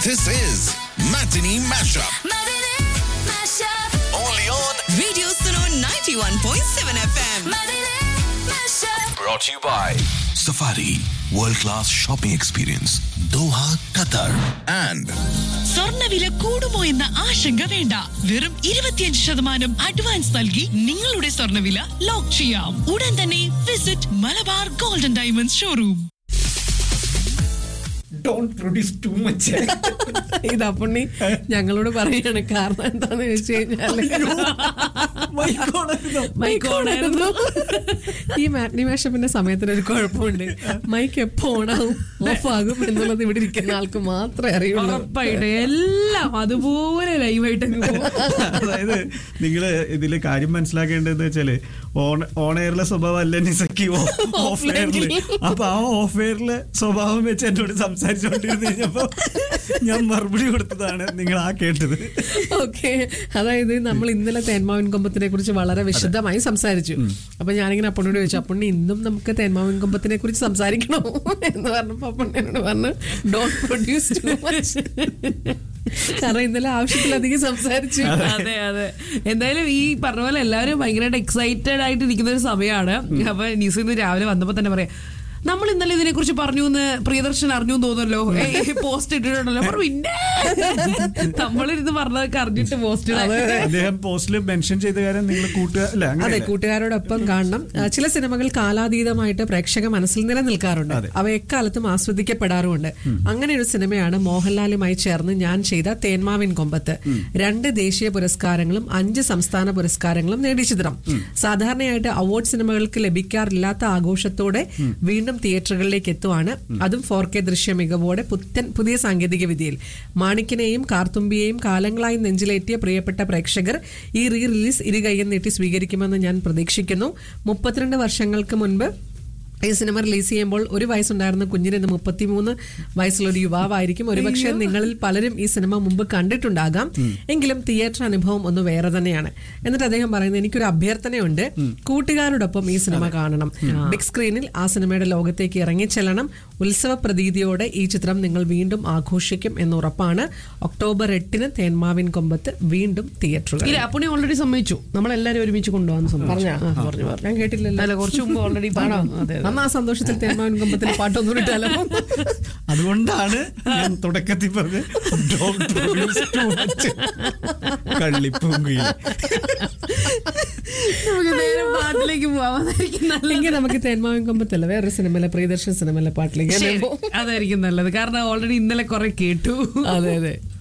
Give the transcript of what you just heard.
This is Matinee Mashup. Matinee Mashup. Only on. Radio Suno 91.7 FM. Matinee Mashup. Brought to you by Safari World Class Shopping Experience, Doha, Qatar. And സ്വർണ്ണവില കൂടുമോ എന്ന ആശങ്ക വേണ്ട വെറും ഇരുപത്തിയഞ്ച് ശതമാനം advance നൽകി നിങ്ങളുടെ സ്വർണ്ണവില ലോക്ക് ചെയ്യാം ഉടൻ തന്നെ visit Malabar golden diamonds showroom don't produce too much ഇത് അപ്പുണ്ണി ഞങ്ങളോട് പറയാണ് കാരണം എന്താന്ന് വെച്ച് കഴിഞ്ഞാല് മൈക്ക് ഓണായിരുന്നു ഈ മാറ്റ്നി മാഷപ്പിന്റെ സമയത്തിന് ഒരു കുഴപ്പമുണ്ട് മൈക്ക് എപ്പോ ഓണാവും ഓഫ് ആകും എന്നുള്ളത് ഇവിടെ ഇരിക്കുന്ന ആൾക്ക് മാത്രമേ അറിയുള്ളൂ ഉറപ്പായിട്ട് എല്ലാം അതുപോലെ ലൈവായിട്ട് അതായത് നിങ്ങള് ഇതില് കാര്യം മനസ്സിലാക്കേണ്ടത് വെച്ചാല് ഓൺ ഓൺ എയറിലെ സ്വഭാവം അല്ല നിസക്കി ഓഫ് എയറില് അപ്പൊ ആ ഓഫ് എയറിലെ സ്വഭാവം വെച്ച് എന്നോട് സംസാരിച്ചുകൊണ്ടിരുന്ന് കഴിഞ്ഞപ്പോ ഞാൻ മറുപടി കൊടുത്തതാണ് നിങ്ങൾ ആ കേട്ടത് ഓക്കെ അതായത് നമ്മൾ ഇന്നലെ തേന്മാവിൻ കൊമ്പത്തിനെ കുറിച്ച് വളരെ വിശദമായി സംസാരിച്ചു അപ്പൊ ഞാനിങ്ങനെ അപ്പണ്ണോട് ചോദിച്ചു അപ്പണ്ണി ഇന്നും നമുക്ക് തേന്മാവിൻ കൊമ്പത്തിനെ കുറിച്ച് സംസാരിക്കണോ എന്ന് പറഞ്ഞപ്പോ അപ്പണ്ണനോട് പറഞ്ഞു ഡോണ്ട് പ്രൊഡ്യൂസ് ടു മച്ച് കാരണം ഇന്നലെ ആവശ്യത്തിലധികം സംസാരിച്ചു അതെ അതെ എന്തായാലും ഈ പറഞ്ഞ പോലെ എല്ലാവരും ഭയങ്കരമായിട്ട് എക്സൈറ്റഡ് ആയിട്ട് ഇരിക്കുന്ന ഒരു സമയമാണ് അപ്പൊ ന്യൂസിൽ നിന്ന് രാവിലെ വന്നപ്പോ തന്നെ പറയാം നമ്മൾ ഇന്നലെ ഇതിനെ കുറിച്ച് പറഞ്ഞു എന്ന് പ്രിയദർശൻ അറിഞ്ഞു എന്ന് തോന്നുന്നല്ലോ പോസ്റ്റ് ഇട്ടിട്ടുണ്ടല്ലോ അപ്പൊ പിന്നെ നമ്മളിരുന്ന് പറഞ്ഞതൊക്കെ അറിഞ്ഞിട്ട് പോസ്റ്റ് അദ്ദേഹം പോസ്റ്റിൽ മെൻഷൻ ചെയ്ത കാര്യം നിങ്ങൾ കൂട്ടുക അല്ല അതെ അങ്ങനെ കൂട്ടുകാരോടൊപ്പം കാണണം ആ, ചില സിനിമകൾ കാലാതീതമായിട്ട് പ്രേക്ഷക മനസ്സിൽ നിലനിൽക്കാറുണ്ട് അവ എക്കാലത്തും ആസ്വദിക്കപ്പെടാറുമുണ്ട് അങ്ങനെ ഒരു സിനിമയാണ് മോഹൻലാലുമായി ചേർന്ന് ഞാൻ ചെയ്ത തേന്മാവിൻ കൊമ്പത്ത് രണ്ട് ദേശീയ പുരസ്കാരങ്ങളും അഞ്ച് സംസ്ഥാന പുരസ്കാരങ്ങളും നേടിയ ചിത്രം സാധാരണയായിട്ട് അവാർഡ് സിനിമകൾക്ക് ലഭിക്കാറില്ലാത്ത ആഘോഷത്തോടെ വീണ്ടും തിയേറ്ററുകളിലേക്ക് എത്തുവാണ് അതും ഫോർ കെ ദൃശ്യ മികവോടെ പുത്തൻ പുതിയ സാങ്കേതിക വിദ്യയിൽ മാണിക്കിനെയും കാർത്തുമ്പിയെയും കാലങ്ങളായി നെഞ്ചിലേറ്റിയ പ്രിയപ്പെട്ട പ്രേക്ഷകർ ഈ റീ റിലീസ് ഇരുകൈയും നീട്ടി സ്വീകരിക്കുമെന്ന് ഞാൻ പ്രതീക്ഷിക്കുന്നു മുപ്പത്തിരണ്ട് വർഷങ്ങൾക്ക് മുൻപ് ഈ സിനിമ റിലീസ് ചെയ്യുമ്പോൾ ഒരു വയസ്സുണ്ടായിരുന്ന കുഞ്ഞിന് ഇന്ന് മുപ്പത്തിമൂന്ന് വയസ്സുള്ള ഒരു യുവാവായിരിക്കും ഒരുപക്ഷെ നിങ്ങളിൽ പലരും ഈ സിനിമ മുമ്പ് കണ്ടിട്ടുണ്ടാകാം എങ്കിലും തിയേറ്റർ അനുഭവം ഒന്ന് വേറെ തന്നെയാണ് എന്നിട്ട് അദ്ദേഹം പറയുന്നത് എനിക്കൊരു അഭ്യർത്ഥനയുണ്ട് കൂട്ടുകാരോടൊപ്പം ഈ സിനിമ കാണണം ബിഗ് സ്ക്രീനിൽ ആ സിനിമയുടെ ലോകത്തേക്ക് ഇറങ്ങിച്ചെല്ലണം ഉത്സവ പ്രതീതിയോടെ ഈ ചിത്രം നിങ്ങൾ വീണ്ടും ആഘോഷിക്കും എന്ന് ഉറപ്പാണ് ഒക്ടോബർ എട്ടിന് തേന്മാവിൻ കൊമ്പത്ത് വീണ്ടും തിയേറ്ററുകൾ ഇല്ല അപ്പണി ഓൾറെഡി സമ്മതിച്ചു നമ്മളെല്ലാരും ഒരുമിച്ച് കൊണ്ടുപോകാൻ സമ്മതിച്ചു പറഞ്ഞോ? ആ, പറഞ്ഞു പറഞ്ഞു ഞാൻ കേട്ടില്ലല്ലോ അല്ല കുറച്ച് മുമ്പ് ഓൾറെഡി ആണോ അതെ അന്ന് ആ സന്തോഷത്തിൽ തേന്മാവിൻ കൊമ്പത്തിൽ പാട്ടൊന്നും ഇട്ടാലോ അതുകൊണ്ടാണ് ഞാൻ തുടക്കത്തിൽ പറഞ്ഞത് "Don't produce too much." കള്ളിപ്പൂങ്കുയിൽ നമുക്ക് നേരെ പാട്ടിലേക്ക് പോവാം അതായിരിക്കും നല്ലത് അല്ലെങ്കിൽ നമുക്ക് തേന്മാവിൻ കൊമ്പത്തല്ല വേറൊരു സിനിമയിലെ പ്രിയദർശൻ സിനിമയിലെ പാട്ടിലേക്ക് ശരി, അതായിരിക്കും നല്ലത് കാരണം ഓൾറെഡി ഇന്നലെ കുറെ കേട്ടു അതെ അതെ